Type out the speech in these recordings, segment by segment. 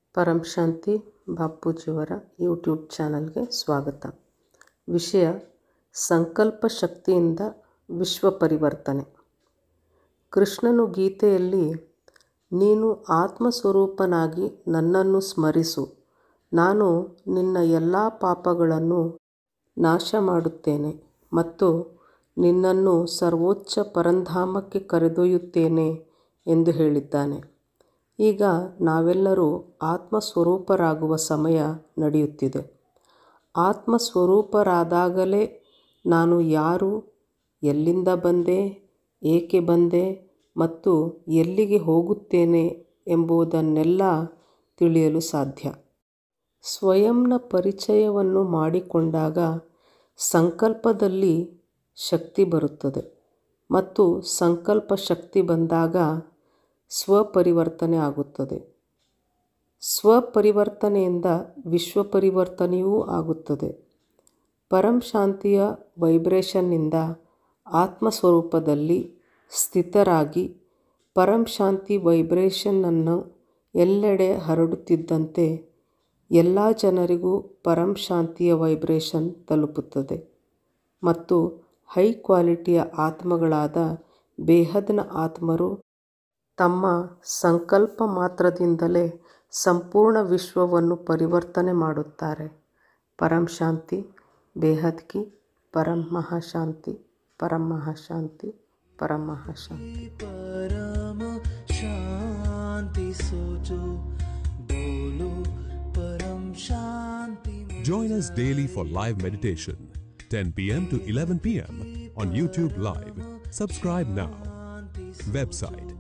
ಪರಂ ಶಾಂತಿ ಬಾಪೂಜಿಯವರ YouTube ಚಾನಲ್ಗೆ ಸ್ವಾಗತ ವಿಷಯ ಸಂಕಲ್ಪ ಶಕ್ತಿಯಿಂದ ವಿಶ್ವ ಪರಿವರ್ತನೆ ಕೃಷ್ಣನು ಗೀತೆಯಲ್ಲಿ ನೀನು ಆತ್ಮಸ್ವರೂಪನಾಗಿ ನನ್ನನ್ನು ಸ್ಮರಿಸು ನಾನು ನಿನ್ನ ಎಲ್ಲ ಪಾಪಗಳನ್ನು ನಾಶ ಮಾಡುತ್ತೇನೆ ಮತ್ತು ನಿನ್ನನ್ನು ಸರ್ವೋಚ್ಚ ಪರಂಧಾಮಕ್ಕೆ ಕರೆದೊಯ್ಯುತ್ತೇನೆ ಎಂದು ಹೇಳಿದ್ದಾನೆ ಈಗ ನಾವೆಲ್ಲರೂ ಆತ್ಮಸ್ವರೂಪರಾಗುವ ಸಮಯ ನಡೆಯುತ್ತಿದೆ ಆತ್ಮಸ್ವರೂಪರಾದಾಗಲೇ ನಾನು ಯಾರು ಎಲ್ಲಿಂದ ಬಂದೆ ಏಕೆ ಬಂದೆ ಮತ್ತು ಎಲ್ಲಿಗೆ ಹೋಗುತ್ತೇನೆ ಎಂಬುದನ್ನೆಲ್ಲ ತಿಳಿಯಲು ಸಾಧ್ಯ ಸ್ವಯಂನ ಪರಿಚಯವನ್ನು ಮಾಡಿಕೊಂಡಾಗ ಸಂಕಲ್ಪದಲ್ಲಿ ಶಕ್ತಿ ಬರುತ್ತದೆ ಮತ್ತು ಸಂಕಲ್ಪ ಶಕ್ತಿ ಬಂದಾಗ ಸ್ವಪರಿವರ್ತನೆ ಆಗುತ್ತದೆ ಸ್ವಪರಿವರ್ತನೆಯಿಂದ ವಿಶ್ವ ಪರಿವರ್ತನೆಯೂ ಆಗುತ್ತದೆ ಪರಂ ಶಾಂತಿಯ ವೈಬ್ರೇಷನ್ನಿಂದ ಆತ್ಮಸ್ವರೂಪದಲ್ಲಿ ಸ್ಥಿತರಾಗಿ ಪರಂ ಶಾಂತಿ ವೈಬ್ರೇಷನ್ನನ್ನು ಎಲ್ಲೆಡೆ ಹರಡುತ್ತಿದ್ದಂತೆ ಎಲ್ಲ ಜನರಿಗೂ ಪರಂ ಶಾಂತಿಯ ವೈಬ್ರೇಷನ್ ತಲುಪುತ್ತದೆ ಮತ್ತು ಹೈ ಕ್ವಾಲಿಟಿಯ ಆತ್ಮಗಳಾದ ಬೇಹದ್ನ ಆತ್ಮರು ತಮ್ಮ ಸಂಕಲ್ಪ ಮಾತ್ರದಿಂದಲೇ ಸಂಪೂರ್ಣ ವಿಶ್ವವನ್ನು ಪರಿವರ್ತನೆ ಮಾಡುತ್ತಾರೆ ಪರಂ ಶಾಂತಿ ಬೇಹದ್ ಕಿ ಪರಂ ಮಹಾಶಾಂತಿ ಪರಂ ಮಹಾಶಾಂತಿ ಪರಂ ಮಹಾಶಾಂತಿ परम शांति सोचो बोलो परम शांति Join us daily for live meditation, 10 p.m. to 11 p.m. on YouTube Live. Subscribe now. Website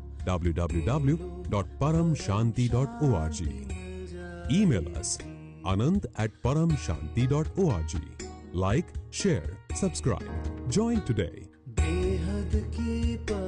www.paramshanti.org. Email us anand at paramshanti.org. Like, share, subscribe. Join today. बेहद की